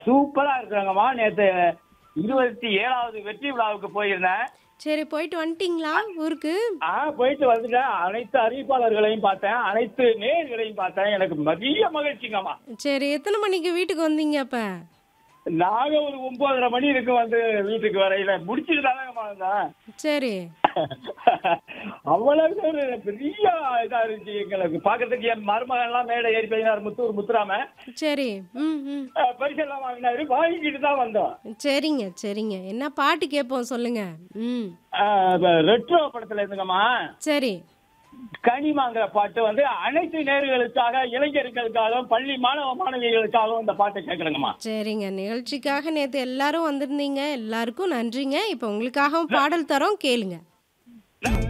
சூப்பரா இருக்கிறாங்கம்மா நேத்து இருபத்தி ஏழாவது வெற்றி விழாவுக்கு போயிருந்தேன் சரி போயிட்டு வந்துட்டீங்களா ஊருக்கு ஆ போயிட்டு வந்துட்டேன் அனைத்து அறிவிப்பாளர்களையும் பார்த்தேன் அனைத்து நேயர்களையும் பார்த்தேன் எனக்கு மதிய மகிழ்ச்சிங்கம்மா சரி எத்தனை மணிக்கு வீட்டுக்கு வந்தீங்க அப்ப நாங்க ஒரு ஒன்பதரை மணி இருக்கு வந்து வீட்டுக்கு வரையில முடிச்சுட்டு தானேங்கம்மா வந்தேன் சரி அவ்வளவு ஒரு பெரிய இதா இருந்துச்சு எங்களுக்கு பாக்குறதுக்கு என் மருமகன் எல்லாம் மேடை ஏறி போயினார் முத்தூர் முத்துராம சரி ம் ம் அஹ், பரிசெல்லாம் வாங்கினாரு வாங்கிக்கிட்டு தான் வந்தோம் சரிங்க சரிங்க என்ன பாட்டு கேட்போம் சொல்லுங்க ம் அஹ், இப்ப ரெட்ரோ படத்துல இருந்துங்கம்மா சரி கனிமாங்கிற பாட்டு வந்து அனைத்து நேர்களுக்காக இளைஞர்களுக்காகவும் பள்ளி மாணவ மாணவிகளுக்காகவும் இந்த பாட்டை கேட்கணுங்கம்மா சரிங்க நிகழ்ச்சிக்காக நேற்று எல்லாரும் வந்திருந்தீங்க எல்லாருக்கும் நன்றிங்க இப்போ உங்களுக்காகவும் பாடல் தரோம் கேளுங்க